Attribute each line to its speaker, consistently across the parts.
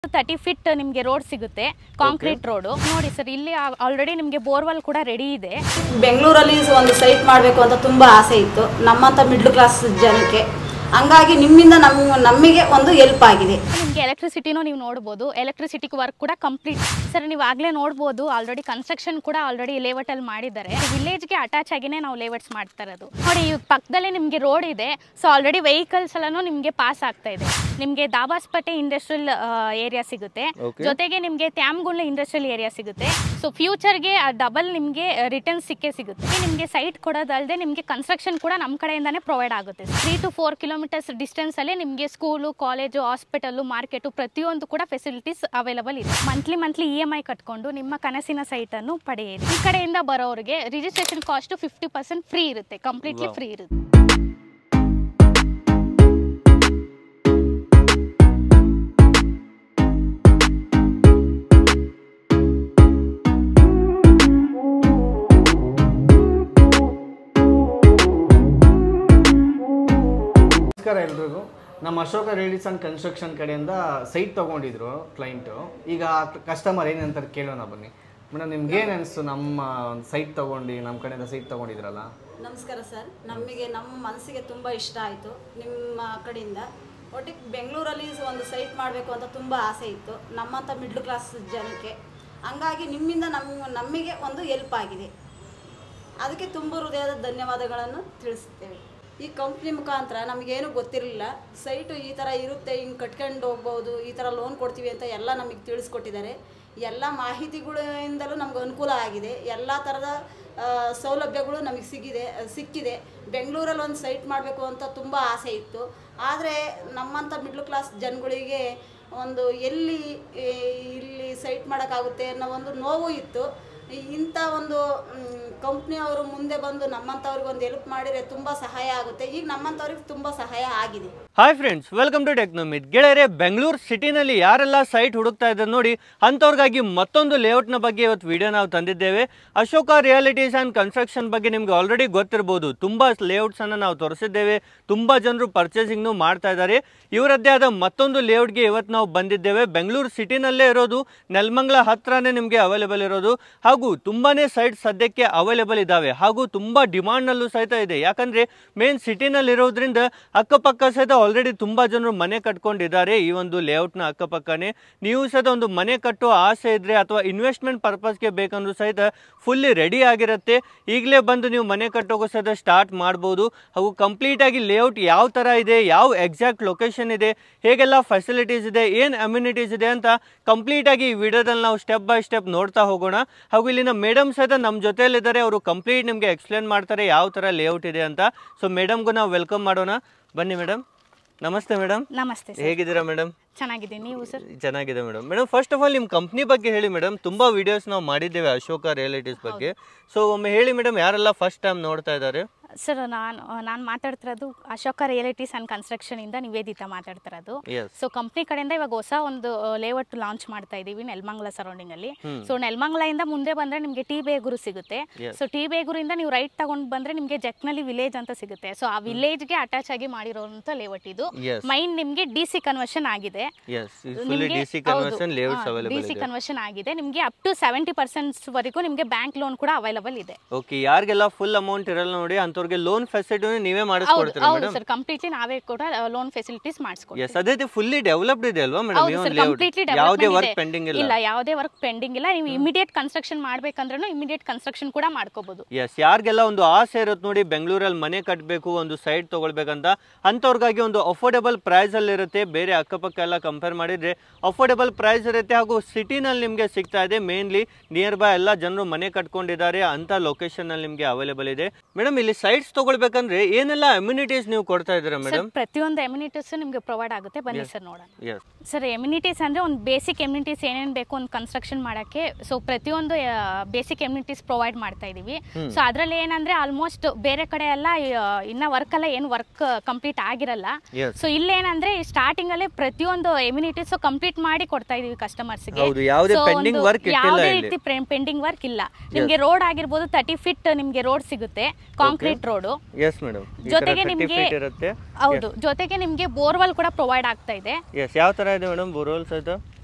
Speaker 1: Thirty feet ನಿಮಗೆ road ಸಿಗುತ್ತೆ concrete road ನೋಡಿ ಸರ್ ಇಲ್ಲಿ ಆಲ್ರೆಡಿ ನಿಮಗೆ ಬೋರ್ವೆಲ್ ಕೂಡ ರೆಡಿ ಇದೆ
Speaker 2: ಬೆಂಗಳೂರಲ್ಲಿ ಒಂದು ಸೈಟ್ ಮಾಡಬೇಕು ಅಂತ ತುಂಬ ಆಸೆ ಇತ್ತು ನಮ್ಮಂಥ ಮಿಡ್ಲ್ ಕ್ಲಾಸ್ ಜನಕ್ಕೆ ಹಂಗಾಗಿ ನಿಮ್ಮಿಂದ ನಮ್ಮ ನಮಗೆ ಒಂದು ಹೆಲ್ಪ್ ಆಗಿದೆ
Speaker 1: ನಿಮಗೆ ಎಲೆಕ್ಟ್ರಿಸಿಟಿನೂ ನೀವು ನೋಡ್ಬೋದು ಎಲೆಕ್ಟ್ರಿಸಿಟಿ ವರ್ಕ್ ಕೂಡ ಕಂಪ್ಲೀಟ್ ಸರ್ ನೀವು ಆಗಲೇ ನೋಡ್ಬೋದು ಆಲ್ರೆಡಿ ಕನ್ಸ್ಟ್ರಕ್ಷನ್ ಕೂಡ ಆಲ್ರೆಡಿ ಲೇಔಟಲ್ಲಿ ಮಾಡಿದ್ದಾರೆ ವಿಲೇಜ್ಗೆ ಅಟ್ಯಾಚ್ ಆಗಿನೇ ನಾವು ಲೇಔಟ್ಸ್ ಮಾಡ್ತಾ ಇರೋದು ನೋಡಿ ಈ ಪಕ್ಕದಲ್ಲೇ ನಿಮಗೆ ರೋಡ್ ಇದೆ ಸೊ ಆಲ್ರೆಡಿ ವೆಹಿಕಲ್ಸ್ ಎಲ್ಲನೂ ನಿಮಗೆ ಪಾಸ್ ಆಗ್ತಾ ಇದೆ ನಿಮಗೆ ದಾಬಾಸ್ಪೇಟೆ ಇಂಡಸ್ಟ್ರಿಯಲ್ ಏರಿಯಾ ಸಿಗುತ್ತೆ
Speaker 3: Okay.
Speaker 1: ಜೊತೆಗೆ ನಿಮಗೆ ತ್ಯಾಮ್ಗುಂಡ್ಲ ಇಂಡಸ್ಟ್ರಿಯಲ್ ಏರಿಯಾ ಸಿಗುತ್ತೆ ಸೊ ಫ್ಯೂಚರ್ಗೆ ಡಬಲ್ ನಿಮಗೆ ರಿಟರ್ನ್ ಸಿಕ್ಕೇ ಸಿಗುತ್ತೆ ನಿಮಗೆ ಸೈಟ್ ಕೊಡೋದಲ್ಲದೆ ನಿಮಗೆ ಕನ್ಸ್ಟ್ರಕ್ಷನ್ ಕೂಡ ನಮ್ಮ ಕಡೆಯಿಂದಾನೇ ಪ್ರೊವೈಡ್ ಆಗುತ್ತೆ ತ್ರೀ ಟು ಫೋರ್ ಕಿಲೋಮೀಟರ್ಸ್ ಡಿಸ್ಟೆನ್ಸಲ್ಲೇ ನಿಮಗೆ ಸ್ಕೂಲು ಕಾಲೇಜು ಹಾಸ್ಪಿಟಲ್ಲು ಮಾರ್ಕೆಟು ಪ್ರತಿಯೊಂದು ಕೂಡ ಫೆಸಿಲಿಟೀಸ್ ಅವೈಲಬಲ್ ಇದೆ monthly monthly E M I ಕಟ್ಕೊಂಡು ನಿಮ್ಮ ಕನಸಿನ ಸೈಟನ್ನು ಪಡೆಯಿರಿ ಈ ಕಡೆಯಿಂದ ಬರೋರಿಗೆ registration cost fifty percent free ಇರುತ್ತೆ ಕಂಪ್ಲೀಟ್ಲಿ
Speaker 3: Wow.
Speaker 1: ಫ್ರೀ ಇರುತ್ತೆ
Speaker 3: ನಮಸ್ಕಾರ ಎಲ್ರಿಗೂ ನಮ್ಮ ಅಶೋಕ ರೇಡಿಸ್ ಅಂಡ್ ಕನ್ಸ್ಟ್ರಕ್ಷನ್ ಕಡೆಯಿಂದ ಸೈಟ್ ತೊಗೊಂಡಿದ್ರು ಕ್ಲೈಂಟು ಈಗ ಕಸ್ಟಮರ್ ಏನಂತಾರೆ ಕೇಳೋಣ ಬನ್ನಿ ಮೇಡಮ್ ನಿಮ್ಗೆ ಏನು ಅನಿಸ್ತು ನಮ್ಮ ಒಂದು ಸೈಟ್ ತೊಗೊಂಡು ನಮ್ಮ ಕಡೆಯಿಂದ ಸೈಟ್ ತೊಗೊಂಡಿದ್ರಲ್ಲ
Speaker 2: ನಮಸ್ಕಾರ ಸರ್ ನಮಗೆ ನಮ್ಮ ಮನಸ್ಸಿಗೆ ತುಂಬ ಇಷ್ಟ ಆಯಿತು ನಿಮ್ಮ ಕಡೆಯಿಂದ ಒಟ್ಟಿಗೆ ಬೆಂಗಳೂರಲ್ಲಿ ಒಂದು ಸೈಟ್ ಮಾಡಬೇಕು ಅಂತ ತುಂಬ ಆಸೆ ಇತ್ತು ನಮ್ಮಂಥ ಮಿಡ್ಲ್ ಕ್ಲಾಸ್ ಜನಕ್ಕೆ ಹಂಗಾಗಿ ನಿಮ್ಮಿಂದ ನಮ್ಮ ನಮಗೆ ಒಂದು ಹೆಲ್ಪ್ ಆಗಿದೆ ಅದಕ್ಕೆ ತುಂಬ ಹೃದಯದ ಧನ್ಯವಾದಗಳನ್ನು ತಿಳಿಸ್ತೇವೆ ಈ ಕಂಪ್ನಿ ಮುಖಾಂತರ ನಮಗೇನು ಗೊತ್ತಿರಲಿಲ್ಲ ಸೈಟು ಈ ಥರ ಇರುತ್ತೆ ಹಿಂಗೆ ಕಟ್ಕೊಂಡು ಹೋಗ್ಬೋದು ಈ ಥರ ಲೋನ್ ಕೊಡ್ತೀವಿ ಅಂತ ಎಲ್ಲ ನಮಗೆ ತಿಳಿಸ್ಕೊಟ್ಟಿದ್ದಾರೆ ಎಲ್ಲ ಮಾಹಿತಿಗಳಿಂದಲೂ ನಮ್ಗೆ ಅನುಕೂಲ ಆಗಿದೆ ಎಲ್ಲ ಥರದ ಆ, ಸೌಲಭ್ಯಗಳು ನಮಗೆ ಸಿಗಿದೆ ಸಿಕ್ಕಿದೆ ಬೆಂಗಳೂರಲ್ಲಿ ಒಂದು ಸೈಟ್ ಮಾಡಬೇಕು ಅಂತ ತುಂಬ ಆಸೆ ಇತ್ತು ಆದರೆ ನಮ್ಮಂಥ ಮಿಡ್ಲ್ ಕ್ಲಾಸ್ ಜನಗಳಿಗೆ ಒಂದು ಎಲ್ಲಿ ಈ, ಇಲ್ಲಿ ಸೈಟ್ ಮಾಡೋಕ್ಕಾಗುತ್ತೆ ಅನ್ನೋ ಒಂದು ನೋವು ಇತ್ತು ಇಂಥ ಒಂದು ಕಂಪ್ನಿಯವರು ಮುಂದೆ ಬಂದು ನಮ್ಮಂಥವ್ರಿಗೆ ಒಂದು ಹೆಲ್ಪ್ ಮಾಡಿದರೆ ತುಂಬ ಸಹಾಯ ಆಗುತ್ತೆ ಈಗ ನಮ್ಮಂಥವ್ರಿಗೆ ತುಂಬ ಸಹಾಯ ಆಗಿದೆ
Speaker 4: hi friends welcome to Technomit ಗೆಳೆಯರೆ ಬೆಂಗಳೂರು ಸಿಟಿನಲ್ಲಿ ಯಾರೆಲ್ಲ ಸೈಟ್ ಹುಡುಕ್ತಾ ಇದ್ದಾರೆ ನೋಡಿ ಅಂಥವ್ರಿಗಾಗಿ ಮತ್ತೊಂದು ಲೇಔಟ್ನ ಬಗ್ಗೆ ಇವತ್ತು ವಿಡಿಯೋ ನಾವು ತಂದಿದ್ದೇವೆ ಅಶೋಕ ರಿಯಾಲಿಟೀಸ್ ಆ್ಯಂಡ್ ಕನ್ಸ್ಟ್ರಕ್ಷನ್ ಬಗ್ಗೆ ನಿಮ್ಗೆ ಆಲ್ರೆಡಿ ಗೊತ್ತಿರ್ಬೋದು ತುಂಬ ಲೇಔಟ್ಸನ್ನು ನಾವು ತೋರಿಸಿದ್ದೇವೆ ತುಂಬ ಜನರು ಪರ್ಚೇಸಿಂಗ್ನು ಮಾಡ್ತಾ ಇದ್ದಾರೆ ಇವರದ್ದೇ ಆದ ಮತ್ತೊಂದು ಲೇಔಟ್ಗೆ ಇವತ್ತು ನಾವು ಬಂದಿದ್ದೇವೆ ಬೆಂಗಳೂರು ಸಿಟಿನಲ್ಲೇ ಇರೋದು ನೆಲಮಂಗಲ ಹತ್ರನೇ ನಿಮಗೆ ಅವೈಲೇಬಲ್ ಇರೋದು ಹಾಗೂ ತುಂಬಾನೇ ಸೈಟ್ ಸದ್ಯಕ್ಕೆ ಅವೈಲೇಬಲ್ ಇದ್ದಾವೆ ಹಾಗೂ ತುಂಬ ಡಿಮಾಂಡ್ನಲ್ಲೂ ಸಹಿತ ಇದೆ ಯಾಕಂದರೆ ಮೇನ್ ಸಿಟಿನಲ್ಲಿ ಇರೋದ್ರಿಂದ ಅಕ್ಕಪಕ್ಕ ಸಹಿತ ಆಲ್ರೆಡಿ ತುಂಬ ಜನರು ಮನೆ ಕಟ್ಕೊಂಡಿದ್ದಾರೆ ಈ ಒಂದು ಲೇಔಟ್ನ ಅಕ್ಕಪಕ್ಕನೇ ನೀವು ಸಹಿತ ಒಂದು ಮನೆ ಕಟ್ಟುವ ಆಸೆ ಇದ್ದರೆ ಅಥವಾ ಇನ್ವೆಸ್ಟ್ಮೆಂಟ್ ಪರ್ಪಸ್ಗೆ ಬೇಕಂದ್ರೂ ಸಹಿತ ಫುಲ್ಲಿ ರೆಡಿ ಆಗಿರುತ್ತೆ ಈಗಲೇ ಬಂದು ನೀವು ಮನೆ ಕಟ್ಟೋಕೆ ಸಹಿತ ಸ್ಟಾರ್ಟ್ ಮಾಡ್ಬೋದು ಹಾಗೂ ಕಂಪ್ಲೀಟಾಗಿ ಲೇಔಟ್ ಯಾವ ಥರ ಇದೆ ಯಾವ ಎಕ್ಸಾಕ್ಟ್ ಲೊಕೇಶನ್ ಇದೆ ಹೇಗೆಲ್ಲ ಫೆಸಿಲಿಟೀಸ್ ಇದೆ ಏನು ಅಮ್ಯುನಿಟೀಸ್ ಇದೆ ಅಂತ ಕಂಪ್ಲೀಟಾಗಿ ಈ ವಿಡಿಯೋದಲ್ಲಿ ನಾವು ಸ್ಟೆಪ್ ಬೈ ಸ್ಟೆಪ್ ನೋಡ್ತಾ ಹೋಗೋಣ ಹಾಗೂ ಇಲ್ಲಿನ ಮೇಡಮ್ ಸಹಿತ ನಮ್ಮ ಜೊತೆಯಲ್ಲಿದ್ದಾರೆ ಅವರು ಕಂಪ್ಲೀಟ್ ನಿಮಗೆ ಎಕ್ಸ್ಪ್ಲೇನ್ ಮಾಡ್ತಾರೆ ಯಾವ ಥರ ಲೇಔಟ್ ಇದೆ ಅಂತ ಸೊ ಮೇಡಮ್ಗೂ ನಾವು ವೆಲ್ಕಮ್ ಮಾಡೋಣ ಬನ್ನಿ ಮೇಡಮ್ ನಮಸ್ತೆ ಮೇಡಮ್
Speaker 1: ನಮಸ್ತೆ ಸರ್
Speaker 4: ಹೇಗಿದ್ದೀರಾ ಮೇಡಮ್
Speaker 1: ಚೆನ್ನಾಗಿದ್ದೀನಿ ನೀವು ಸರ್
Speaker 4: ಚೆನ್ನಾಗಿದೆ madam madam first of all ನಿಮ್ಮ ಕಂಪ್ನಿ ಬಗ್ಗೆ ಹೇಳಿ ಮೇಡಮ್ ತುಂಬ ವಿಡಿಯೋಸ್ ನಾವು ಮಾಡಿದ್ದೇವೆ ಅಶೋಕ ರಿಯಾಲಿಟೀಸ್ ಬಗ್ಗೆ ಸೊ ಒಮ್ಮೆ ಹೇಳಿ ಮೇಡಮ್ ಯಾರೆಲ್ಲ ಫಸ್ಟ್ ಟೈಮ್ ನೋಡ್ತಾ ಇದ್ದಾರೆ
Speaker 1: ಸರ್ ನಾನು ನಾನು ಮಾತಾಡ್ತಿರೋದು ಅಶೋಕ ರಿಯಾಲಿಟೀಸ್ ಆ್ಯಂಡ್ ಕನ್ಸ್ಟ್ರಕ್ಷನಿಂದ ನಿವೇದಿತಾ ಮಾತಾಡ್ತಿರೋದು
Speaker 4: ಎಸ್
Speaker 1: ಸೊ ಕಂಪ್ನಿ ಕಡೆಯಿಂದ ಇವಾಗ ಹೊಸ ಒಂದು ಲೇಔಟ್ ಲಾಂಚ್ ಮಾಡ್ತಾ ಇದೀವಿ ನೆಲಮಂಗಲ ಸರೌಂಡಿಂಗ್ ಅಲ್ಲಿ
Speaker 4: ಹ್ಮ್.
Speaker 1: ಸೊ ನೆಲಮಂಗಲದಿಂದ ಮುಂದೆ ಬಂದ್ರೆ ನಿಮಗೆ ಟಿ ಬೇಗೂರು ಸಿಗುತ್ತೆ
Speaker 4: Yes.
Speaker 1: ಸೊ ಟಿ ಬೇಗೂರಿಂದ ನೀವು ರೈಟ್ ತಗೊಂಡ್ ಬಂದ್ರೆ ನಿಮಗೆ ಜಕ್ನಳ್ಳಿ ವಿಲೇಜ್ ಅಂತ ಸಿಗುತ್ತೆ ಸೊ ಆ ವಿಲೇಜ್ಗೆ ಅಟ್ಯಾಚ್ ಆಗಿ ಮಾಡಿರೋಂಥ ಲೇಔಟ್ ಇದು
Speaker 4: ಎಸ್
Speaker 1: ಮೈನ್ ನಿಮಗೆ ಡಿ ಸಿ ಕನ್ವರ್ಷನ್ ಆಗಿದೆ
Speaker 4: yes fully D C conversion layouts
Speaker 1: D
Speaker 4: available
Speaker 1: C
Speaker 4: ಇದೆ
Speaker 1: ಕನ್ವರ್ಷನ್ ಆಗಿದೆ ನಿಮಗೆ ಅಪ್ ಟು ಸೆವೆಂಟಿ ಪರ್ಸೆಂಟ್ಸ್ ವರೆಗೂ ನಿಮಗೆ ಬ್ಯಾಂಕ್ ಲೋನ್ ಕೂಡ ಅವೈಲಬಲ್ ಇದೆ
Speaker 4: ಓಕೆ ಯಾರಿಗೆಲ್ಲ ಫುಲ್ ಅಮೌಂಟ್ ಇರಲ್ಲ ನೋಡಿ ಅಂಥವ್ರಿಗೆ ಲೋನ್ ಫೆಸಿಲಿಟಿ ನೀವೇ
Speaker 1: ಹೌದು
Speaker 4: ಮಾಡಿಸ್ಕೊಡ್ತೀರಾ
Speaker 1: ಹೌದು
Speaker 4: ಮೇಡಮ್
Speaker 1: ಸರ್ ಕಂಪ್ಲೀಟ್ಲಿ ನಾವೇ ಕೂಡ ಲೋನ್ ಫೆಸಿಲಿಟೀಸ್ ಮಾಡಿಸ್ಕೊಡ್ತೀವಿ
Speaker 4: ಎಸ್ ಅದೇ ಫುಲ್ಲಿ ಡೆವಲಪ್ಡ್ ಇದೆ ಅಲ್ವಾ ಮೇಡಮ್ ಈ
Speaker 1: ಹೌದು
Speaker 4: ಒಂದು
Speaker 1: ಸರ್
Speaker 4: ಲೇಔಟ್
Speaker 1: ಕಂಪ್ಲೀಟ್ಲಿ
Speaker 4: ಯಾವುದೇ
Speaker 1: ಡೆವಲಪ್ಮೆಂಟ್
Speaker 4: ವರ್ಕ್ ಪೆಂಡಿಂಗ್ ಇಲ್ಲ
Speaker 1: ಇಲ್ಲ ಯಾವುದೇ ವರ್ಕ್ ಪೆಂಡಿಂಗ್ ಇಲ್ಲ ನೀವು ಇಮಿಡಿಯೇಟ್ ಕನ್ಸ್ಟ್ರಕ್ಷನ್ ಮಾಡ್ಬೇಕಂದ್ರೂ ಇಮಿಡಿಯೇಟ್ ಕನ್ಸ್ಟ್ರಕ್ಷನ್ ಕೂಡ ಮಾಡ್ಕೋಬಹುದು
Speaker 4: ಎಸ್ ಯಾರಿಗೆಲ್ಲ ಒಂದು ಆಸೆ ಇರುತ್ತೆ ನೋಡಿ ಬೆಂಗಳೂರಲ್ಲಿ ಮನೆ ಕಟ್ಟಬೇಕು ಒಂದು ಸೈಟ್ ತಗೊಳ್ಬೇಕಂತ ಅಂಥವ್ರಿಗಾಗಿ ಒಂದು ಅಫೋರ್ಡೆಬಲ್ ಪ್ರೈಸ್ ಅಲ್ಲಿ ಇರುತ್ತೆ ಬೇರೆ ಅಕ್ಕಪಕ್ಕ ಎಲ್ಲ ಕಂಪೇರ್ ಮಾಡಿದ್ರೆ ಅಫೋರ್ಡೆಬಲ್ ಪ್ರೈಸ್ ಇರುತ್ತೆ ಹಾಗೂ ಸಿಟಿನಲ್ಲಿ ನಿಮಗೆ ಸಿಗ್ತಾ ಇದೆ ಮೇನ್ಲಿ ನಿಯರ್ ಬೈ ಎಲ್ಲ ಜನರು ಮನೆ ಕಟ್ಕೊಂಡಿದ್ದಾರೆ ಅಂತ ಲೊಕೇಶನ್ ಅಲ್ಲಿ ನಿಮಗೆ ಅವೈಲೇಬಲ್ ಇದೆ ಮೇಡಮ್ ಇಲ್ಲಿ ಸೈಟ್ಸ್ ತಗೊಳ್ಬೇಕಂದ್ರೆ ಏನೆಲ್ಲ ಅಮ್ಯುನಿಟೀಸ್ ನೀವು ಕೊಡ್ತಾ ಇದ್ದೀರಾ
Speaker 1: ಸರ್
Speaker 4: ಮೇಡಮ್
Speaker 1: ಪ್ರತಿಯೊಂದು ಎಮ್ಯುನಿಟೀಸ್ ನಿಮಗೆ ಪ್ರೊವೈಡ್ ಆಗುತ್ತೆ ಬನ್ನಿ ಸರ್ ನೋಡೋಣ
Speaker 4: ಎಸ್
Speaker 1: ಸರ್ ಎಮ್ಯುನಿಟೀಸ್ ಅಂದರೆ ಒಂದು ಬೇಸಿಕ್ ಎಮ್ಯುನಿಟೀಸ್ ಏನೇನು ಬೇಕು ಒಂದು ಕನ್ಸ್ಟ್ರಕ್ಷನ್ ಮಾಡೋಕ್ಕೆ ಸೊ ಪ್ರತಿಯೊಂದು ಬೇಸಿಕ್ ಎಮ್ಯುನಿಟೀಸ್ ಪ್ರೊವೈಡ್ ಮಾಡ್ತಾ ಇದ್ದೀವಿ ಸೊ ಅದರಲ್ಲಿ ಏನಂದರೆ ಆಲ್ಮೋಸ್ಟ್ ಬೇರೆ ಕಡೆ ಎಲ್ಲ ಆ, ಇನ್ನ ವರ್ಕ್ ಎಲ್ಲ ಏನು ವರ್ಕ್ ಕಂಪ್ಲೀಟ್ ಆಗಿರಲ್ಲ
Speaker 4: Yes.
Speaker 1: ಸೊ ಇಲ್ಲೇನಂದ್ರೆ ಸ್ಟಾರ್ಟಿಂಗ್ ಅಲ್ಲೇ ಪ್ರತಿಯೊಂದು ಎಮ್ಯುನಿಟೀಸ್ ಕಂಪ್ಲೀಟ್ ಮಾಡಿ ಕೊಡ್ತಾ ಇದೀವಿ ಕಸ್ಟಮರ್ಸ್ಗೆ
Speaker 4: ಹೌದು, ಯಾವುದೇ pending work ಇಟ್ಟಿಲ್ಲ
Speaker 1: ಯಾವುದೇ
Speaker 4: ಇಲ್ಲಿ.
Speaker 1: ರೀತಿ ಪೆಂಡಿಂಗ್ ವರ್ಕ್ ಇಲ್ಲ ನಿಮಗೆ ರೋಡ್ ಆಗಿರ್ಬೋದು ತರ್ಟಿ ಫಿಟ್ ನಿಮಗೆ ರೋಡ್ ಸಿಗುತ್ತೆ ಕಾಂಕ್ರೀಟ್ ರೋಡು
Speaker 4: ಎಸ್ ಮೇಡಮ್
Speaker 1: ಜೊತೆಗೆ ನಿಮ್ಗೆ-
Speaker 4: ಇರುತ್ತೆ
Speaker 1: ಹೌದು ಜೊತೆಗೆ ನಿಮಗೆ ಬೋರ್ವೆಲ್ ಕೂಡ ಪ್ರೊವೈಡ್ ಆಗ್ತಾ ಇದೆ
Speaker 4: ಎಸ್ ಯಾವ ತರ ಇದೆ ಮೇಡಮ್ ಬೋರ್ವೆಲ್ ಸಹಿತ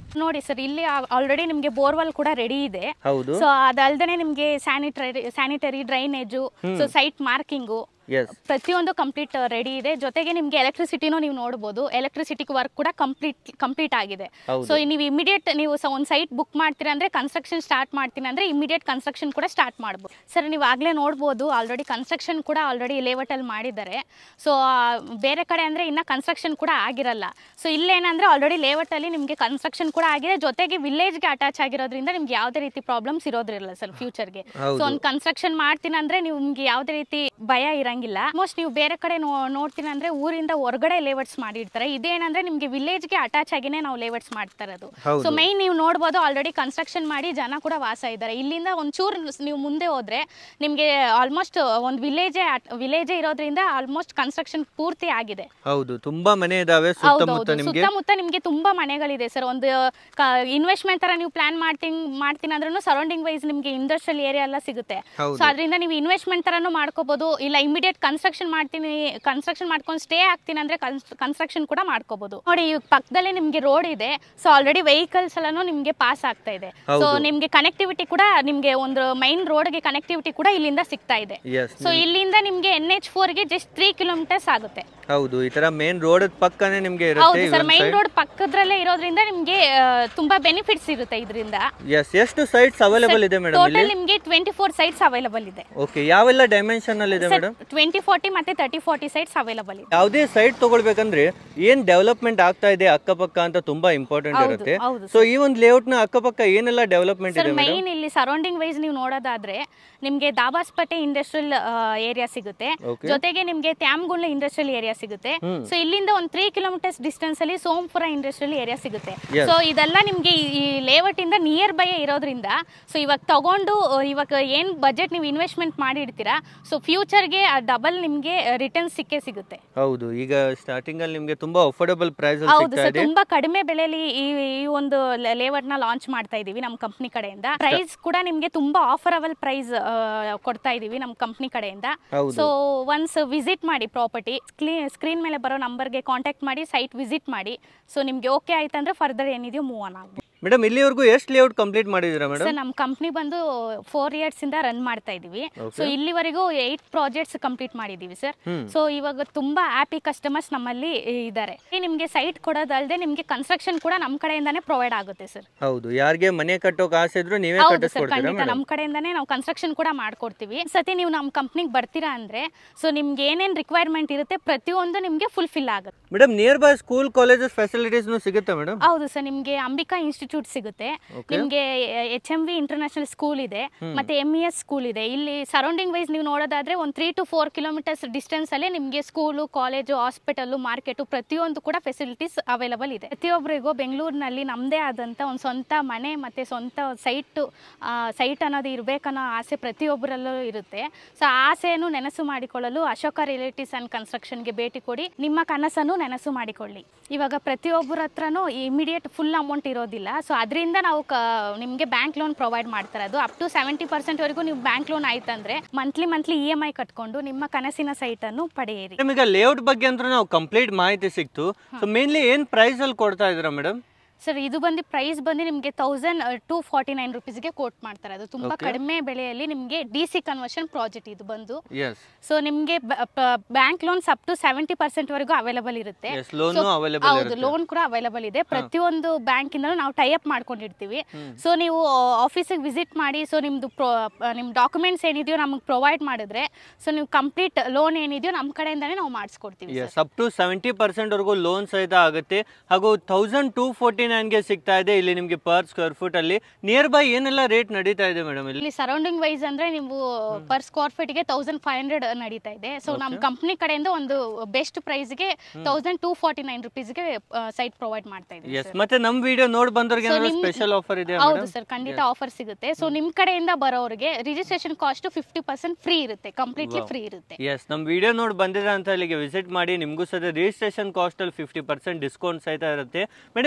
Speaker 1: ನೋಡಿ ಸರ್ ಇಲ್ಲಿ ಆಲ್ರೆಡಿ ನಿಮಗೆ ಬೋರ್ವೆಲ್ ಕೂಡ ರೆಡಿ ಇದೆ
Speaker 4: ಹೌದು
Speaker 1: ಸೊ ಅದಲ್ದೇ ನಿಮಗೆ sanitary sanitary drainage so site marking
Speaker 4: yes
Speaker 1: ಪ್ರತಿಯೊಂದು ಕಂಪ್ಲೀಟ್ ರೆಡಿ ಇದೆ ಜೊತೆಗೆ ನಿಮಗೆ ಎಲೆಕ್ಟ್ರಿಸಿಟಿನೂ ನೀವು ನೋಡ್ಬೋದು ಎಲೆಕ್ಟ್ರಿಸಿಟಿ ವರ್ಕ್ ಕೂಡ ಕಂಪ್ಲೀಟ್ ಕಂಪ್ಲೀಟ್ ಆಗಿದೆ
Speaker 4: ಹೌದು.
Speaker 1: ಸೊ ನೀವು ಇಮಿಡಿಯೇಟ್ ನೀವು ಸ ಒಂದು ಸೈಟ್ ಬುಕ್ ಮಾಡ್ತೀರಾ ಅಂದ್ರೆ ಕನ್ಸ್ಟ್ರಕ್ಷನ್ ಸ್ಟಾರ್ಟ್ ಮಾಡ್ತೀನಿ ಅಂದ್ರೆ ಇಮಿಡಿಯೇಟ್ ಕನ್ಸ್ಟ್ರಕ್ಷನ್ ಕೂಡ ಸ್ಟಾರ್ಟ್ ಮಾಡ್ಬೋದು ಸರ್ ನೀವು ಆಗಲೇ ನೋಡ್ಬೋದು ಆಲ್ರೆಡಿ ಕನ್ಸ್ಟ್ರಕ್ಷನ್ ಕೂಡ ಆಲ್ರೆಡಿ ಲೇಔಟಲ್ಲಿ ಮಾಡಿದ್ದಾರೆ ಸೊ ಬೇರೆ ಕಡೆ ಅಂದ್ರೆ ಇನ್ನ ಕನ್ಸ್ಟ್ರಕ್ಷನ್ ಕೂಡ ಆಗಿರಲ್ಲ ಸೊ ಇಲ್ಲೇನಂದ್ರೆ ಆಲ್ರೆಡಿ ಲೇಔಟಲ್ಲಿ ನಿಮಗೆ ಕನ್ಸ್ಟ್ರಕ್ಷನ್ ಕೂಡ ಆಗಿದೆ ಜೊತೆಗೆ ವಿಲೇಜ್ಗೆ ಅಟ್ಯಾಚ್ ಆಗಿರೋದ್ರಿಂದ ನಿಮ್ಗೆ ಯಾವುದೇ ರೀತಿ ಪ್ರಾಬ್ಲಮ್ಸ್ ಇರೋದ್ರಿಲ್ಲ ಸರ್ ಫ್ಯೂಚರ್ಗೆ
Speaker 4: ಹೌದು.
Speaker 1: ಸೊ ಒಂದು ಕನ್ಸ್ಟ್ರಕ್ಷನ್ ಮಾಡ್ತೀನಿ ಅಂದ್ರೆ ನೀವು ನಿಮ್ಗೆ ಯಾವುದೇ ರೀತಿ ಭಯ ಇರಂಗಿಲ್ಲ ಮೋಸ್ಟ್ ನೀವು ಬೇರೆ ಕಡೆ ನೋ ನೋಡ್ತೀನಿ ಅಂದ್ರೆ ಊರಿಂದ ಹೊರಗಡೆ ಲೇಔಟ್ಸ್ ಮಾಡಿರ್ತಾರೆ ಇದೇನಂದ್ರೆ ನಿಮ್ಗೆ ವಿಲೇಜ್ಗೆ ಅಟ್ಯಾಚ್ ಆಗಿನೇ ನಾವು ಲೇಔಟ್ಸ್ ಮಾಡ್ತಾ ಇರೋದು
Speaker 4: ಹೌದು.
Speaker 1: ಸೊ ಮೈನ್ ನೀವು ನೋಡ್ಬೋದು ಆಲ್ರೆಡಿ ಕನ್ಸ್ಟ್ರಕ್ಷನ್ ಮಾಡಿ ಜನ ಕೂಡ ವಾಸ ಇದ್ದಾರೆ ಇಲ್ಲಿಂದ ಒಂಚೂರು ನೀವು ಮುಂದೆ ಹೋದ್ರೆ ನಿಮ್ಗೆ ಆಲ್ಮೋಸ್ಟ್ ಒಂದು ವಿಲೇಜೇ ವಿಲೇಜೇ ಇರೋದ್ರಿಂದ ಆಲ್ಮೋಸ್ಟ್ ಕನ್ಸ್ಟ್ರಕ್ಷನ್ ಪೂರ್ತಿ ಆಗಿದೆ
Speaker 4: ಹೌದು ತುಂಬಾ ಮನೆ ಇದಾವೆ
Speaker 1: ಹೌದೌದು
Speaker 4: ಸುತ್ತಮುತ್ತ ನಿಮ್ಗೆ
Speaker 1: ಸುತ್ತಮುತ್ತ ನಿಮ್ಗೆ ತುಂಬಾ ಮನೆಗಳಿದೆ ಸರ್ ಒಂದು ಇನ್ವೆಸ್ಟ್ಮೆಂಟ್ ತರ ನೀವು ಪ್ಲಾನ್ ಮಾಡ್ತೀನಿ ಮಾಡ್ತೀನಿ ಅಂದ್ರೂ ಸರೌಂಡಿಂಗ್ ವೈಸ್ ನಿಮ್ಗೆ ಇಂಡಸ್ಟ್ರಿಯಲ್ ಏರಿಯಾ ಎಲ್ಲ ಸಿಗುತ್ತೆ
Speaker 4: ಹೌದು.
Speaker 1: ಸೊ ಅದರಿಂದ ನೀವು ಇನ್ವೆಸ್ಟ್ಮೆಂಟ್ ತರನು ಮಾಡ್ಕೋಬಹುದು ಇಲ್ಲ ಇಮಿಡಿಯೇಟ್ ಕನ್ಸ್ಟ್ರಕ್ಷನ್ ಮಾಡ್ತೀನಿ ಕನ್ಸ್ಟ್ರಕ್ಷನ್ ಮಾಡ್ಕೊಂಡು ಸ್ಟೇ ಆಗ್ತೀನಿ ಅಂದ್ರೆ ಕನ್ಸ್ಟ್ರಕ್ಷನ್ ಕೂಡ ಮಾಡ್ಕೋಬಹುದು ನೋಡಿ ಈ ಪಕ್ಕದಲ್ಲೇ ನಿಮ್ಗೆ ರೋಡ್ ಇದೆ ಸೊ ಆಲ್ರೆಡಿ ವೆಹಿಕಲ್ಸ್ ಎಲ್ಲಾನು ನಿಮ್ಗೆ ಪಾಸ್ ಆಗ್ತಾ ಇದೆ ಸೊ
Speaker 4: ಹೌದು.
Speaker 1: ನಿಮ್ಗೆ ಕನೆಕ್ಟಿವಿಟಿ ಕೂಡ ನಿಮ್ಗೆ ಒಂದು ಮೈನ್ ರೋಡ್ಗೆ ಕನೆಕ್ಟಿವಿಟಿ ಕೂಡ ಇಲ್ಲಿಂದ ಸಿಗ್ತಾ ಇದೆ
Speaker 4: ಎಸ್
Speaker 1: ಸೊ ಇಲ್ಲಿಂದ ನಿಮ್ಗೆ ಎನ್ ಎಚ್ ಫೋರ್ಗೆ ಜಸ್ಟ್ ತ್ರೀ ಕಿಲೋಮೀಟರ್ಸ್ ಆಗುತ್ತೆ
Speaker 4: ಹೌದು ಈ ತರ ಮೇನ್ ರೋಡ್ ಪಕ್ಕನೇ ನಿಮ್ಗೆ ಇರುತ್ತೆ
Speaker 1: ಹೌದು ಸರ್ ಮೈನ್ ರೋಡ್ ಪಕ್ಕದ್ರಲ್ಲೇ ಇರೋದ್ರಿಂದ ನಿಮ್ಗೆ ಆ, ತುಂಬಾ ಬೆನಿಫಿಟ್ಸ್ ಇರುತ್ತೆ ಇದರಿಂದ
Speaker 4: ಎಸ್ ಎಷ್ಟು ಸೈಟ್ಸ್ ಅವೈಲೇಬಲ್ ಇದೆ ಮೇಡಮ್ ಇಲ್ಲಿ
Speaker 1: ಟೋಟಲ್ ನಿಮ್ಗೆ ಟ್ವೆಂಟಿ ಫೋರ್ ಸೈಟ್ಸ್ ಅವೈಲಬಲ್ ಇದೆ
Speaker 4: ಓಕೆ ಯಾವೆಲ್ಲ ಡೈಮೆನ್ಷನ್ ಅಲ್ಲಿ ಇದೆ ಮೇಡಮ್
Speaker 1: ಟ್ವೆಂಟಿ ಫಾರ್ಟಿ ಮತ್ತೆ ತರ್ಟಿ ಫಾರ್ಟಿ ಸೈಟ್ಸ್ ಅವೈಲಬಲ್ ಇದೆ
Speaker 4: ಯಾವುದೇ ಸೈಟ್ ತಗೊಳ್ಬೇಕಂದ್ರೆ ಏನ್ ಡೆವಲಪ್ಮೆಂಟ್ ಆಗ್ತಾ ಇದೆ ಅಕ್ಕಪಕ್ಕ ಅಂತ ತುಂಬಾ ಇಂಪಾರ್ಟೆಂಟ್
Speaker 1: ಹೌದು,
Speaker 4: ಇರುತ್ತೆ
Speaker 1: ಹೌದು
Speaker 4: ಸೊ ಈ ಒಂದು ಲೇಔಟ್ ನ ಅಕ್ಕಪಕ್ಕ ಏನೆಲ್ಲ ಡೆವಲಪ್ಮೆಂಟ್
Speaker 1: ಸರ್
Speaker 4: ಇದೆ ಮೇಡಮ್
Speaker 1: ಮೈನ್ ಇಲ್ಲಿ ಸರೌಂಡಿಂಗ್ ವೈಸ್ ನೀವು ನೋಡೋದಾದ್ರೆ ನಿಮ್ಗೆ ದಾಬಾಸ್ಪೇಟೆ ಇಂಡಸ್ಟ್ರಿಯಲ್ ಏರಿಯಾ ಸಿಗುತ್ತೆ
Speaker 4: Okay.
Speaker 1: ಜೊತೆಗೆ ನಿಮ್ಗೆ ತ್ಯಾಮ್ಗುಂಡ್ಲ ಇಂಡಸ್ಟ್ರಿಯಲ್ ಏರಿಯಾ ಸಿಗುತ್ತೆ ಸೊ ಇಲ್ಲಿಂದ ಒಂದು ತ್ರೀ ಕಿಲೋಮೀಟರ್ಸ್ ಡಿಸ್ಟೆನ್ಸ್ ಅಲ್ಲಿ ಸೋಂಪುರ ಇಂಡಸ್ಟ್ರಿಯಲ್ ಏರಿಯಾ ಸಿಗುತ್ತೆ
Speaker 4: Yes.
Speaker 1: ಸೊ ಇದೆಲ್ಲ ನಿಮ್ಗೆ ಈ- ಈ ಲೇಔಟ್ ಇಂದ ನಿಯರ್ ಬೈ ಇರೋದ್ರಿಂದ ಸೊ ಇವಾಗ ತಗೊಂಡು ಆ, ಇವಾಗ ಏನ್ ಬಜೆಟ್ ನೀವು ಇನ್ವೆಸ್ಟ್ಮೆಂಟ್ ಮಾಡಿ ಇಡ್ತೀರಾ ಸೊ ಫ್ಯೂಚರ್ಗೆ ಡಬಲ್ ನಿಮ್ಗೆ ರಿಟರ್ನ್ ಸಿಕ್ಕೇ ಸಿಗುತ್ತೆ
Speaker 4: ಹೌದು ಈಗ ಸ್ಟಾರ್ಟಿಂಗ್ ಅಲ್ಲಿ ನಿಮ್ಗೆ ತುಂಬಾ ಅಫೋರ್ಡಬಲ್ ಪ್ರೈಸ್ ಅಲ್ಲಿ
Speaker 1: ಹೌದು
Speaker 4: ಸಿಗ್ತಾ
Speaker 1: ಸರ್
Speaker 4: ಇದೆ
Speaker 1: ತುಂಬಾ ಕಡಿಮೆ ಬೆಲೆಯಲ್ಲಿ ಈ ಈ ಒಂದು ಲೇಔಟ್ ನ ಲಾಂಚ್ ಮಾಡ್ತಾ ಇದೀವಿ ನಮ್ಮ ಕಂಪ್ನಿ ಕಡೆಯಿಂದ ಪ್ರೈಸ್ ಕೂಡ ನಿಮ್ಗೆ ತುಂಬಾ ಆಫರಬಲ್ ಪ್ರೈಸ್ ಕೊಡ್ತಾ ಇದೀವಿ ನಮ್ಮ ಕಂಪ್ನಿ ಕಡೆಯಿಂದ
Speaker 4: ಹೌದು.
Speaker 1: ಸೊ ಒನ್ಸ್ ವಿಸಿಟ್ ಮಾಡಿ ಪ್ರಾಪರ್ಟಿ ಸ್ಕ್ರೀನ್ ಮೇಲೆ ಬರೋ ನಂಬರ್ಗೆ ಕಾಂಟ್ಯಾಕ್ಟ್ ಮಾಡಿ ಸೈಟ್ ವಿಸಿಟ್ ಮಾಡಿ ಸೊ ನಿಮ್ಗೆ ಓಕೆ ಆಯ್ತಂದ್ರೆ ಫರ್ದರ್ ಏನಿದೆಯೋ ಮೂವ್ ಆನ್ ಆಗ್ಬೋದು
Speaker 4: ಮೇಡಮ್ ಇಲ್ಲಿವರೆಗೂ ಎಷ್ಟು ಲೇಔಟ್ ಕಂಪ್ಲೀಟ್ ಮಾಡಿದ್ದೀರಾ ಮೇಡಮ್
Speaker 1: ಸರ್ ನಮ್ಮ ಕಂಪ್ನಿ ಬಂದು ಫೋರ್ ಇಯರ್ಸ್ ಇಂದ ರನ್ ಮಾಡ್ತಾ ಇದೀವಿ ಸೊ ಇಲ್ಲಿವರೆಗೂ ಏಟ್ ಪ್ರಾಜೆಕ್ಟ್ಸ್ ಕಂಪ್ಲೀಟ್ ಮಾಡಿದೀವಿ ಸರ್ ಸೊ ಇವಾಗ ತುಂಬಾ ಹ್ಯಾಪಿ ಕಸ್ಟಮರ್ಸ್ ನಮ್ಮಲ್ಲಿ ಇದ್ದಾರೆ ನಿಮ್ಗೆ ಸೈಟ್ ಕೊಡೋದಲ್ಲದೆ ನಿಮ್ಗೆ ಕನ್ಸ್ಟ್ರಕ್ಷನ್ ಕೂಡ ನಮ್ಮ ಕಡೆಯಿಂದಾನೇ ಪ್ರೊವೈಡ್ ಆಗುತ್ತೆ ಸರ್
Speaker 4: ಹೌದು ಯಾರಿಗೆ ಮನೆ ಕಟ್ಟೋಕ್ ಆಸೆ ಇದ್ರು ನೀವೇ
Speaker 1: ಹೌದು ಸರ್
Speaker 4: ಕಟ್ಟಿಸ್ಕೊಡ್ತೀರಾ
Speaker 1: ಖಂಡಿತ
Speaker 4: ಮೇಡಮ್
Speaker 1: ನಮ್ಮ ಕಡೆಯಿಂದಾನೇ ನಾವು ಕನ್ಸ್ಟ್ರಕ್ಷನ್ ಕೂಡ ಮಾಡ್ಕೊಡ್ತೀವಿ ಸತಿ ನೀವು ನಮ್ಮ ಕಂಪ್ನಿಗೆ ಬರ್ತೀರಾ ಅಂದ್ರೆ ಸೊ ನಿಮ್ಗೆ ಏನೇನ್ ರಿಕ್ವೈರ್ಮೆಂಟ್ ಇರುತ್ತೆ ಪ್ರತಿಯೊಂದು ನಿಮ್ಗೆ ಫುಲ್ಫಿಲ್ ಆಗುತ್ತೆ
Speaker 4: madam nearby school colleges facilities ಸಿಗುತ್ತೆ ಮೇಡಮ್
Speaker 1: ಹೌದು ಸರ್ ನಿಮ್ಗೆ ಅಂಬಿಕಾ ಇನ್ಸ್ಟಿಟ್ಯೂಟ್ ಸಿಗುತ್ತೆ ನಿಮ್ಗೆ H M V international school ಇದೆ ಮತ್ತೆ ಎಂ ಇ ಎಸ್ ಸ್ಕೂಲ್ ಇದೆ ಇಲ್ಲಿ ಸರೌಂಡಿಂಗ್ ವೈಸ್ ನೀವು ನೋಡೋದಾದ್ರೆ ಒಂದು three to four kilometres distance ಅಲ್ಲೇ ನಿಮ್ಗೆ ಸ್ಕೂಲು ಕಾಲೇಜು ಹಾಸ್ಪಿಟಲ್ ಮಾರ್ಕೆಟು ಪ್ರತಿಯೊಂದು ಕೂಡ ಫೆಸಿಲಿಟೀಸ್ ಅವೈಲಬಲ್ ಇದೆ ಪ್ರತಿಯೊಬ್ಬರಿಗೂ ಬೆಂಗಳೂರಿನಲ್ಲಿ ನಮ್ಮದೇ ಆದಂಥ ಒಂದು ಸ್ವಂತ ಮನೆ ಮತ್ತೆ ಸ್ವಂತ ಸೈಟ್ ಸೈಟ್ ಅನ್ನೋದು ಇರಬೇಕನ್ನೋ ಆಸೆ ಪ್ರತಿಯೊಬ್ಬರಲ್ಲೂ ಇರುತ್ತೆ ಸೊ ಆ ಆಸೆಯನ್ನು ನೆನಸು ಮಾಡಿಕೊಳ್ಳಲು ಅಶೋಕ ರಿಲೇಟಿವ್ಸ್ ಅಂಡ್ ಕನ್ಸ್ಟ್ರಕ್ಷನ್ಗೆ ಭೇಟಿ ಕೊಡಿ ನಿಮ್ಮ ಕನಸನ್ನು ನೆನಸು ಮಾಡಿಕೊಳ್ಳಿ ಇವಾಗ ಪ್ರತಿಯೊಬ್ಬರ ಹತ್ರನೂ ಇಮಿಡಿಯೇಟ್ ಫುಲ್ ಅಮೌಂಟ್ ಇರೋದಿಲ್ಲ ಸೊ ಅದರಿಂದ ನಾವು ಕ ನಿಮಗೆ ಬ್ಯಾಂಕ್ ಲೋನ್ ಪ್ರೊವೈಡ್ ಮಾಡ್ತಾರೆ ಅದು ಅಪ್ ಟು ಸೆವೆಂಟಿ ಪರ್ಸೆಂಟ್ವರೆಗೂ ನೀವು ಬ್ಯಾಂಕ್ ಲೋನ್ ಆಯ್ತಂದ್ರೆ monthly monthly E M I ಕಟ್ಕೊಂಡು ನಿಮ್ಮ ಕನಸಿನ ಸೈಟನ್ನು ಪಡೆಯಿರಿ
Speaker 4: ಮೇಡಮ್ ಈಗ ಲೇಔಟ್ ಬಗ್ಗೆ ಅಂತ ನಾವು ಕಂಪ್ಲೀಟ್ ಮಾಹಿತಿ ಸಿಕ್ತು ಸೊ ಮೇನ್ಲಿ ಏನ್ ಪ್ರೈಸ್ ಅಲ್ಲಿ ಕೊಡ್ತಾ ಇದ್ದೀರಾ ಮೇಡಮ್
Speaker 1: ಸರ್ ಇದು ಬಂದು ಪ್ರೈಸ್ ಬಂದು ನಿಮಗೆ ತೌಸಂಡ್ ಟೂ ಫಾರ್ಟಿ ನೈನ್ ರುಪೀಸ್ಗೆ ಕೋಟ್ ಮಾಡ್ತಾರೆ ಅದು ತುಂಬ
Speaker 4: Okay.
Speaker 1: ಕಡಿಮೆ ಬೆಲೆಯಲ್ಲಿ ನಿಮಗೆ ಡಿ ಸಿ ಕನ್ವರ್ಷನ್ ಪ್ರಾಜೆಕ್ಟ್ ಇದು ಬಂದು
Speaker 4: ಎಸ್
Speaker 1: ಸೊ ನಿಮಗೆ bank loans up to seventy percent ವರೆಗೂ ಅವೈಲಬಲ್ ಇರುತ್ತೆ
Speaker 4: ಎಸ್ ಲೋನು
Speaker 1: So,
Speaker 4: ಅವೈಲೇಬಲ್
Speaker 1: ಹೌದು
Speaker 4: ಇರುತ್ತೆ
Speaker 1: ಲೋನ್ ಕೂಡ ಅವೈಲಬಲ್ ಇದೆ ಪ್ರತಿಯೊಂದು ಬ್ಯಾಂಕ್ ಇಂದಲೂ ನಾವು ಟೈ ಅಪ್ ಮಾಡ್ಕೊಂಡಿರ್ತೀವಿ ಸೊ ನೀವು ಆಫೀಸಿಗೆ ವಿಸಿಟ್ ಮಾಡಿ ಸೊ ನಿಮ್ದು ಪ್ರೊ ನಿಮ್ಮ ಡಾಕ್ಯುಮೆಂಟ್ಸ್ ಏನಿದೆಯೋ ನಮಗೆ ಪ್ರೊವೈಡ್ ಮಾಡಿದ್ರೆ ಸೊ ನೀವು ಕಂಪ್ಲೀಟ್ ಲೋನ್ ಏನಿದೆಯೋ ನಮ್ಮ ಕಡೆಯಿಂದಾನೇ ನಾವು ಮಾಡಿಸ್ಕೊಡ್ತೀವಿ sir.
Speaker 4: Yes up to seventy percent ವರೆಗೂ ಲೋನ್ ಸಹಿತ ಆಗುತ್ತೆ ಹಾಗೂ ತೌಸಂಡ್ ಟೂ ಫೋರ್ಟಿ ನೈನ್ಗೆ ಸಿಗ್ತಾ ಇದೆ ಇಲ್ಲಿ ನಿಮಗೆ ಪರ್ ಸ್ಕ್ವೇರ್ ಫುಟ್ ಅಲ್ಲಿ ನಿಯರ್ ಬೈ ಏನೆಲ್ಲ ರೇಟ್ ನಡೀತಾ ಇದೆ ಮೇಡಮ್ ಇಲ್ಲಿ
Speaker 1: ಇಲ್ಲಿ ಸರೌಂಡಿಂಗ್ ವೈಸ್ ಅಂದ್ರೆ ನೀವು ಪರ್ ಸ್ಕ್ವೇರ್ ಫೀಟ್ಗೆ ತೌಸಂಡ್ ಫೈವ್ ಹಂಡ್ರೆಡ್ ನಡೀತಾ ಇದೆ ಸೊ ನಮ್ಮ ಕಂಪ್ನಿ ಕಡೆಯಿಂದ ಒಂದು ಬೆಸ್ಟ್ ಪ್ರೈಸ್ಗೆ ತೌಸಂಡ್ ಟೂ ಫಾರ್ಟಿ ನೈನ್ ರುಪೀಸ್ಗೆ ಸೈಟ್ ಪ್ರೊವೈಡ್ ಮಾಡ್ತಾ ಇದ್ದೀವಿ
Speaker 4: ಎಸ್ ಮತ್ತೆ ನಮ್ ವಿಡಿಯೋ ನೋಡ್ ಬಂದವ್ರಿಗೆ
Speaker 1: So,
Speaker 4: ಏನಾದ್ರು
Speaker 1: ನಿಮ್-
Speaker 4: ಸ್ಪೆಷಲ್ ಆಫರ್ ಇದೆ
Speaker 1: ಹೌದು ಸರ್ ಖಂಡಿತ ಆಫರ್ ಸಿಗುತ್ತೆ ಸೊ ನಿಮ್ ಕಡೆಯಿಂದ ಬರೋರಿಗೆ registration cost fifty percent free ಇರುತ್ತೆ ಕಂಪ್ಲೀಟ್ಲಿ ಫ್ರೀ ಇರುತ್ತೆ
Speaker 4: ಎಸ್ ನಮ್ಮ ವಿಡಿಯೋ ನೋಡಿ ಬಂದಿದೆ ಅಂತ ಇಲ್ಲಿಗೆ ವಿಸಿಟ್ ಮಾಡಿ ನಿಮಗೂ ಸಹ ರಿಜಿಸ್ಟ್ರೇಷನ್ ಕಾಸ್ಟ್ ಅಲ್ಲಿ ಫಿಫ್ಟಿ ಪರ್ಸೆಂಟ್ ಡಿಸ್ಕೌಂಟ್ ಸಹಿತ ಇರುತ್ತೆ ಮೇಡಮ್ ಈಗ ಜನರಿಗೆ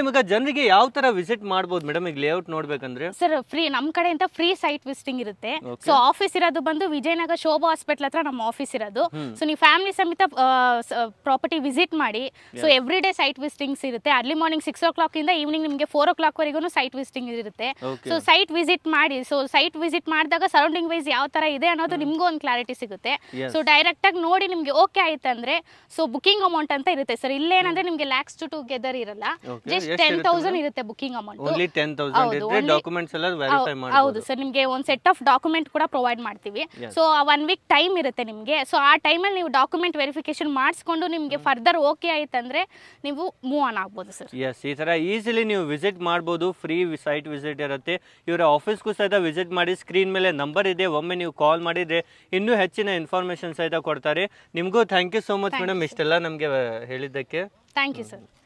Speaker 4: ಮೊದಲಿಗೆ ಯಾವ ತರ ವಿಸಿಟ್ ಮಾಡ್ಬೋದು ಮೇಡಮ್ ಈಗ ಲೇಔಟ್ ನೋಡ್ಬೇಕಂದ್ರೆ
Speaker 1: ಸರ್ ಫ್ರೀ ನಮ್ಮ ಕಡೆಯಿಂದ ಫ್ರೀ ಸೈಟ್ ವಿಸಿಟಿಂಗ್ ಇರುತ್ತೆ ಸೊ ಆಫೀಸ್ ಇರೋದು ಬಂದು ವಿಜಯನಗರ ಶೋಭಾ ಹಾಸ್ಪಿಟಲ್ ಹತ್ರ ನಮ್ಮ ಆಫೀಸ್ ಇರೋದು ಸೊ ನೀವು ಫ್ಯಾಮಿಲಿ ಸಮೇತ ಪ್ರಾಪರ್ಟಿ ವಿಸಿಟ್ ಮಾಡಿ so every day site visitings ಇರುತ್ತೆ early morning six o'clock ಇಂದ ಈವ್ನಿಂಗ್ ನಿಮಗೆ ಫೋರ್ ಓ ಕ್ಲಾಕ್ ವರೆಗೂ ಸೈಟ್ ವಿಸಿಟಿಂಗ್ ಇರುತ್ತೆ
Speaker 4: Okay.
Speaker 1: ಸೊ ಸೈಟ್ ವಿಸಿಟ್ ಮಾಡಿ ಸೊ ಸೈಟ್ ವಿಸಿಟ್ ಮಾಡಿದಾಗ ಸರೌಂಡಿಂಗ್ ವೈಸ್ ಯಾವ ತರ ಇದೆ ಅನ್ನೋದು ನಿಮ್ಗೂ ಒಂದು ಕ್ಲಾರಿಟಿ ಸಿಗುತ್ತೆ
Speaker 4: Yes.
Speaker 1: ಸೊ ಡೈರೆಕ್ಟ್ ಆಗಿ ನೋಡಿ ನಿಮ್ಗೆ ಓಕೆ ಆಯ್ತಂದ್ರೆ ಸೊ ಬುಕಿಂಗ್ ಅಮೌಂಟ್ ಅಂತ ಇರುತ್ತೆ ಸರ್ ಇಲ್ಲೇನಂದ್ರೆ ನಿಮ್ಗೆ ಲ್ಯಾಕ್ಸ್ ಟು ಟುಗೆದರ್ ಇರಲ್ಲ
Speaker 4: Okay.
Speaker 1: ಜಸ್ಟ್
Speaker 4: ಎಷ್ಟ್
Speaker 1: ಟೆನ್
Speaker 4: ಇರುತ್ತೆ
Speaker 1: ತೌಸಂಡ್ ಇರುತ್ತೆ booking amount
Speaker 4: only ten thousand
Speaker 1: ಹೌದು,
Speaker 4: ಇದ್ರೆ
Speaker 1: only-
Speaker 4: ಡಾಕ್ಯುಮೆಂಟ್ಸ್ ಎಲ್ಲ ವೆರಿಫೈ
Speaker 1: ಹೌದು
Speaker 4: ಮಾಡ್ಬೋದು
Speaker 1: ಸರ್ ನಿಮಗೆ ಒಂದು ಸೆಟ್ ಆಫ್ ಡಾಕ್ಯುಮೆಂಟ್ ಕೂಡ ಪ್ರೊವೈಡ್ ಮಾಡ್ತೀವಿ ಸೊ ಒನ್ ವೀಕ್ ಟೈಮ್ ಇರುತ್ತೆ ನಿಮಗೆ ಸೊ ಆ ಟೈಮಲ್ಲಿ ನೀವು ಡಾಕ್ಯುಮೆಂಟ್ ವೆರಿಫಿಕೇಶನ್ ಮಾಡಿಸ್ಕೊಂಡು ನಿಮಗೆ ಫರ್ದರ್ ಓಕೆ ಆಯ್ತಂದ್ರೆ ನೀವು ಮೂವ್ ಆನ್ ಆಗ್ಬೋದು ಸರ್
Speaker 4: ಎಸ್ ಈ ಥರ ಈಸಿಲಿ ನೀವು ವಿಸಿಟ್ ಮಾಡ್ಬೋದು ಫ್ರೀ ಸೈಟ್ ವಿಸಿಟ್ ಇರುತ್ತೆ ಇವರ ಆಫೀಸ್ಗೂ ಸಹಿತ ವಿಸಿಟ್ ಮಾಡಿ ಸ್ಕ್ರೀನ್ ಮೇಲೆ ನಂಬರ್ ಇದೆ ಒಮ್ಮೆ ನೀವು ಕಾಲ್ ಮಾಡಿದರೆ ಇನ್ನೂ ಹೆಚ್ಚಿನ ಇನ್ಫಾರ್ಮೇಷನ್ ಸಹಿತ ಕೊಡ್ತಾರೆ ನಿಮಗೂ thank you so much madam ಇಷ್ಟೆಲ್ಲ ನಮಗೆ ಹೇಳಿದ್ದಕ್ಕೆ
Speaker 1: ಥ್ಯಾಂಕ್ ಯು ಸರ್